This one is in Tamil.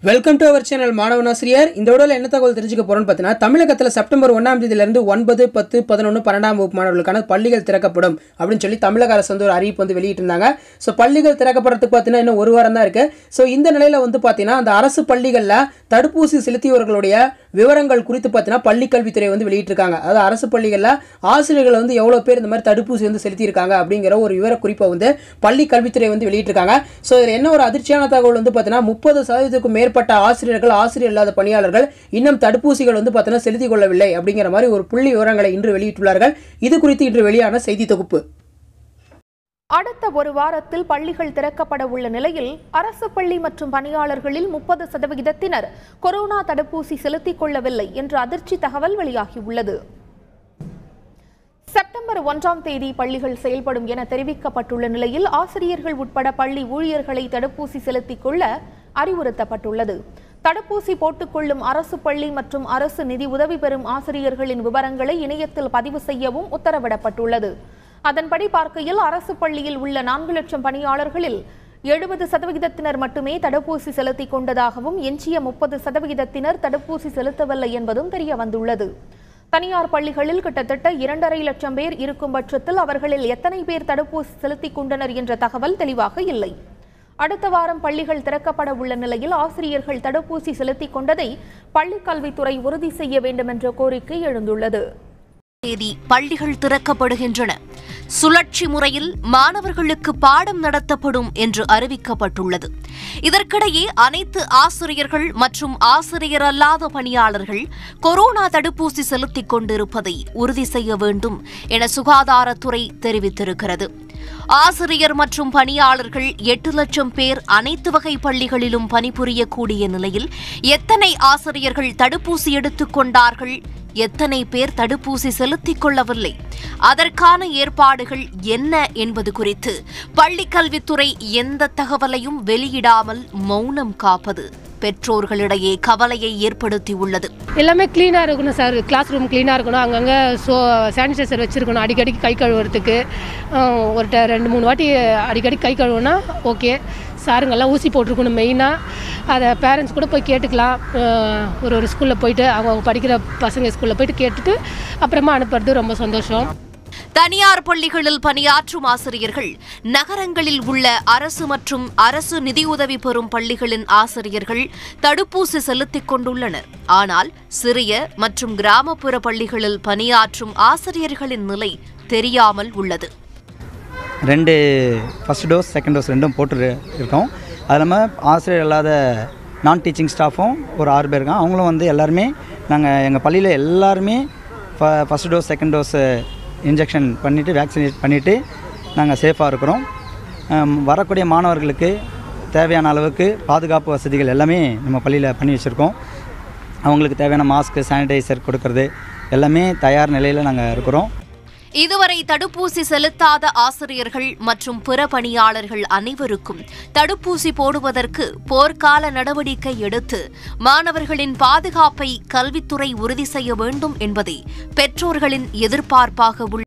வெல்கம் டு அவர் சேனல் மாணவனாசிரியர் இந்த விடவில் என்ன தகவல் தெரிஞ்சுக்க போறோம்னு பார்த்தீங்கன்னா தமிழகத்தில் செப்டம்பர் ஒன்றாம் தேதியிலிருந்து ஒன்பது பத்து பதினொன்று பன்னெண்டாம் வகுப்பு மாணவர்களுக்கான பள்ளிகள் திறக்கப்படும் அப்படின்னு சொல்லி தமிழக அரசு வந்து ஒரு அறிவிப்பு வந்து வெளியிட்டிருந்தாங்க ஸோ பள்ளிகள் திறக்கப்படுறதுக்கு பார்த்தீங்கன்னா இன்னும் ஒரு வாரம் தான் இருக்கு ஸோ இந்த நிலையில் வந்து பார்த்தீங்கன்னா அந்த அரசு பள்ளிகளில் தடுப்பூசி செலுத்தியவர்களுடைய விவரங்கள் குறித்து பார்த்தீங்கன்னா பள்ளிக்கல்வித்துறை வந்து வெளியிட்டிருக்காங்க அதாவது அரசு பள்ளிகளில் ஆசிரியர்கள் வந்து எவ்வளோ பேர் இந்த மாதிரி தடுப்பூசி வந்து செலுத்தியிருக்காங்க அப்படிங்கிற ஒரு விவரக்குறிப்பை வந்து பள்ளி கல்வித்துறை வந்து வெளியிட்டிருக்காங்க ஸோ இதில் என்ன ஒரு அதிர்ச்சியான தகவல் வந்து பார்த்தீங்கன்னா முப்பது சதவீதத்துக்கும் மேற்பட்ட ஆசிரியர்கள் ஆசிரியர் இல்லாத பணியாளர்கள் இன்னும் தடுப்பூசிகள் வந்து பார்த்தீங்கன்னா செலுத்திக் கொள்ளவில்லை அப்படிங்கிற மாதிரி ஒரு புள்ளி விவரங்களை இன்று வெளியிட்டுள்ளார்கள் இது குறித்து இன்று வெளியான செய்தி தொகுப்பு அடுத்த ஒரு வாரத்தில் பள்ளிகள் திறக்கப்பட உள்ள நிலையில் அரசு பள்ளி மற்றும் பணியாளர்களில் முப்பது சதவிகிதத்தினர் கொரோனா தடுப்பூசி செலுத்திக் கொள்ளவில்லை என்ற அதிர்ச்சி தகவல் வெளியாகியுள்ளது செப்டம்பர் ஒன்றாம் தேதி பள்ளிகள் செயல்படும் என தெரிவிக்கப்பட்டுள்ள நிலையில் ஆசிரியர்கள் உட்பட பள்ளி ஊழியர்களை தடுப்பூசி செலுத்திக் கொள்ள அறிவுறுத்தப்பட்டுள்ளது தடுப்பூசி போட்டுக்கொள்ளும் அரசு பள்ளி மற்றும் அரசு நிதி உதவி பெறும் ஆசிரியர்களின் விவரங்களை இணையத்தில் பதிவு செய்யவும் உத்தரவிடப்பட்டுள்ளது அதன்படி பார்க்கையில் அரசு பள்ளியில் உள்ள நான்கு லட்சம் பணியாளர்களில் எழுபது சதவிகிதத்தினர் மட்டுமே தடுப்பூசி செலுத்திக் கொண்டதாகவும் எஞ்சிய முப்பது சதவிகிதத்தினர் தடுப்பூசி செலுத்தவில்லை என்பதும் தெரிய வந்துள்ளது தனியார் பள்ளிகளில் கிட்டத்தட்ட இரண்டரை லட்சம் பேர் இருக்கும் பட்சத்தில் அவர்களில் எத்தனை பேர் தடுப்பூசி செலுத்திக் கொண்டனர் என்ற தகவல் தெளிவாக இல்லை அடுத்த வாரம் பள்ளிகள் திறக்கப்பட உள்ள நிலையில் ஆசிரியர்கள் தடுப்பூசி செலுத்திக் கொண்டதை பள்ளிக் கல்வித்துறை உறுதி செய்ய வேண்டும் என்ற கோரிக்கை எழுந்துள்ளது தேதி பள்ளிகள் திறக்கப்படுகின்றன சுழற்சி முறையில் மாணவர்களுக்கு பாடம் நடத்தப்படும் என்று அறிவிக்கப்பட்டுள்ளது இதற்கிடையே அனைத்து ஆசிரியர்கள் மற்றும் ஆசிரியர் அல்லாத பணியாளர்கள் கொரோனா தடுப்பூசி செலுத்திக் கொண்டிருப்பதை உறுதி செய்ய வேண்டும் என சுகாதாரத்துறை தெரிவித்திருக்கிறது ஆசிரியர் மற்றும் பணியாளர்கள் எட்டு லட்சம் பேர் அனைத்து வகை பள்ளிகளிலும் பணிபுரியக்கூடிய நிலையில் எத்தனை ஆசிரியர்கள் தடுப்பூசி எடுத்துக் கொண்டார்கள் எத்தனை பேர் தடுப்பூசி செலுத்திக் கொள்ளவில்லை அதற்கான ஏற்பாடுகள் என்ன என்பது குறித்து பள்ளிக்கல்வித்துறை எந்த தகவலையும் வெளியிடாமல் மௌனம் காப்பது பெற்றோர்களிடையே கவலையை ஏற்படுத்தியுள்ளது எல்லாமே க்ளீனாக இருக்கணும் சார் கிளாஸ் ரூம் க்ளீனாக இருக்கணும் அங்கங்கே ஸோ சானிடைசர் வச்சுருக்கணும் அடிக்கடிக்கு கை கழுவுறதுக்கு அஹ், ஒரு ட- ரெண்டு மூணு வாட்டி அடிக்கடி கை கழுவுனா ஓகே சாருங்கெல்லாம் ஊசி போட்டிருக்கணும் மெயினாக அதை பேரண்ட்ஸ் கூட போய் கேட்டுக்கலாம் அஹ், ஒரு ஒரு ஸ்கூலில் போயிட்டு அவங்க படிக்கிற பசங்க ஸ்கூலில் போயிட்டு கேட்டுட்டு அப்புறமா அனுப்புறது ரொம்ப சந்தோஷம் தனியார் பள்ளிகளில் பணியாற்றும் ஆசிரியர்கள் நகரங்களில் உள்ள அரசு மற்றும் அரசு நிதியுதவி பெறும் பள்ளிகளின் ஆசிரியர்கள் தடுப்பூசி செலுத்திக் கொண்டுள்ளனர் ஆனால் சிறிய மற்றும் கிராமப்புற பள்ளிகளில் பணியாற்றும் ஆசிரியர்களின் நிலை தெரியாமல் உள்ளது ரெண்டு ஃபஸ்ட் டோஸ் செகண்ட் டோஸ் ரெண்டும் போட்டு இருக்கோம் அது இல்லாமல் ஆசிரியர் இல்லாத நான் டீச்சிங் ஸ்டாஃபும் ஒரு ஆறு பேர் இருக்காங்க அவங்களும் வந்து எல்லாருமே நாங்கள் எங்கள் பள்ளியில் எல்லாருமே ஃப first dose second dose injection பண்ணிவிட்டு வேக்சினேட் பண்ணிவிட்டு நாங்கள் சேஃபாக இருக்கிறோம் ஆம், வரக்கூடிய மாணவர்களுக்கு தேவையான அளவுக்கு பாதுகாப்பு வசதிகள் எல்லாமே நம்ம பள்ளியில் பண்ணி வச்சுருக்கோம் அவங்களுக்கு தேவையான மாஸ்க்கு சானிடைசர் கொடுக்கறது எல்லாமே தயார் நிலையில் நாங்கள் இருக்கிறோம் இதுவரை தடுப்பூசி செலுத்தாத ஆசிரியர்கள் மற்றும் பிற பணியாளர்கள் அனைவருக்கும் தடுப்பூசி போடுவதற்கு போர்க்கால நடவடிக்கை எடுத்து மாணவர்களின் பாதுகாப்பை கல்வித்துறை உறுதி செய்ய வேண்டும் என்பதே பெற்றோர்களின் எதிர்பார்ப்பாக உள்ளது